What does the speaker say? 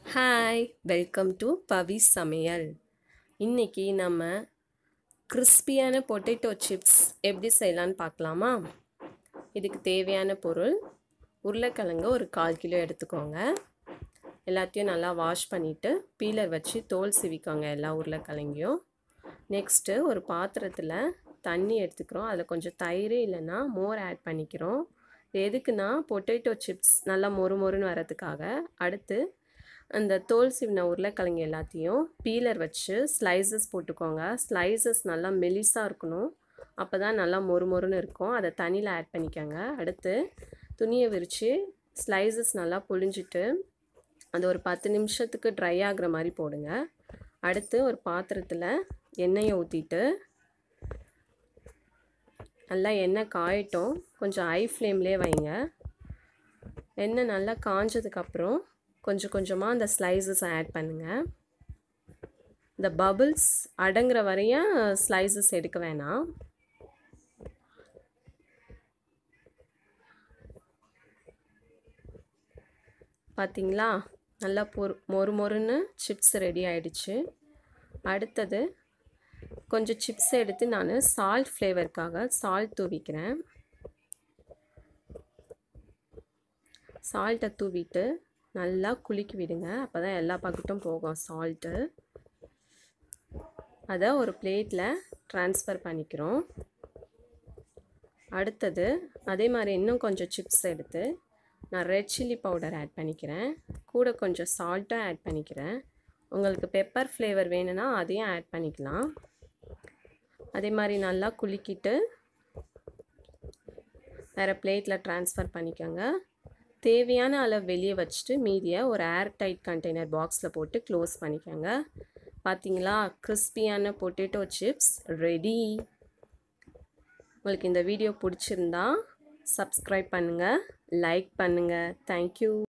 hi welcome to பவி சமையல் இன்னைக்கு நம்ம கிறிஸ்பியான பொட்டேட்டோ சிப்ஸ் எப்படி செய்யலான்னு பார்க்கலாமா இதுக்கு தேவையான பொருள் உருளைக்கிழங்கு ஒரு கால் கிலோ எடுத்துக்கோங்க எல்லாத்தையும் நல்லா வாஷ் பண்ணிவிட்டு பீலர் வச்சு தோல் சிவிக்கோங்க எல்லா உருளைக்கிழங்கையும் நெக்ஸ்ட்டு ஒரு பாத்திரத்தில் தண்ணி எடுத்துக்கிறோம் அதில் கொஞ்சம் தயிர் இல்லைன்னா மோர் ஆட் பண்ணிக்கிறோம் இது எதுக்குன்னா பொட்டேட்டோ சிப்ஸ் நல்லா மொறு மொறுன்னு வரதுக்காக அடுத்து அந்த தோல் சிவன உருளைக்கிழங்கு எல்லாத்தையும் பீலர் வச்சு ஸ்லைசஸ் போட்டுக்கோங்க ஸ்லைசஸ் நல்லா மெலிசாக இருக்கணும் அப்போ தான் நல்லா மொறு மொறுன்னு இருக்கும் அதை தண்ணியில் ஆட் பண்ணிக்கோங்க அடுத்து துணியை விரித்து ஸ்லைசஸ் நல்லா புழிஞ்சிட்டு அது ஒரு பத்து நிமிஷத்துக்கு ட்ரை ஆகிற மாதிரி போடுங்க அடுத்து ஒரு பாத்திரத்தில் எண்ணெயை ஊற்றிட்டு நல்லா எண்ணெய் காயட்டும் கொஞ்சம் ஹை ஃப்ளேம்லேயே வைங்க எண்ணெய் நல்லா காஞ்சதுக்கப்புறம் கொஞ்சம் கொஞ்சமாக அந்த ஸ்லைசஸ் ஆட் பண்ணுங்கள் இந்த பபுள்ஸ் அடங்குற வரையும் ஸ்லைசஸ் எடுக்க வேணாம் பார்த்தீங்களா நல்லா பொறு மொறு மொறுன்னு சிப்ஸ் ரெடி ஆயிடுச்சு அடுத்தது கொஞ்சம் சிப்ஸ் எடுத்து நான் சால்ட் ஃப்ளேவருக்காக சால்ட் தூவிக்கிறேன் சால்ட்டை தூவிட்டு நல்லா குலுக்கி விடுங்க அப்போ தான் எல்லா பக்கட்டும் போகும் சால்ட்டு அதை ஒரு பிளேட்டில் ட்ரான்ஸ்ஃபர் பண்ணிக்கிறோம் அடுத்தது அதே மாதிரி இன்னும் கொஞ்சம் சிப்ஸ் எடுத்து நான் ரெட் சில்லி பவுடர் ஆட் பண்ணிக்கிறேன் கூட கொஞ்சம் சால்ட்டும் ஆட் பண்ணிக்கிறேன் உங்களுக்கு பெப்பர் ஃப்ளேவர் வேணும்னா அதையும் ஆட் பண்ணிக்கலாம் அதே மாதிரி நல்லா குலுக்கிட்டு வேறு பிளேட்டில் ட்ரான்ஸ்ஃபர் பண்ணிக்கோங்க தேவையான அளவு வெளியே வச்சுட்டு மீதியை ஒரு ஏர் டைட் கண்டெய்னர் பாக்ஸில் போட்டு க்ளோஸ் பண்ணிக்கோங்க பார்த்தீங்களா கிறிஸ்பியான பொட்டேட்டோ சிப்ஸ் ரெடி உங்களுக்கு இந்த வீடியோ பிடிச்சிருந்தா சப்ஸ்கிரைப் பண்ணுங்கள் லைக் பண்ணுங்கள் தேங்க்யூ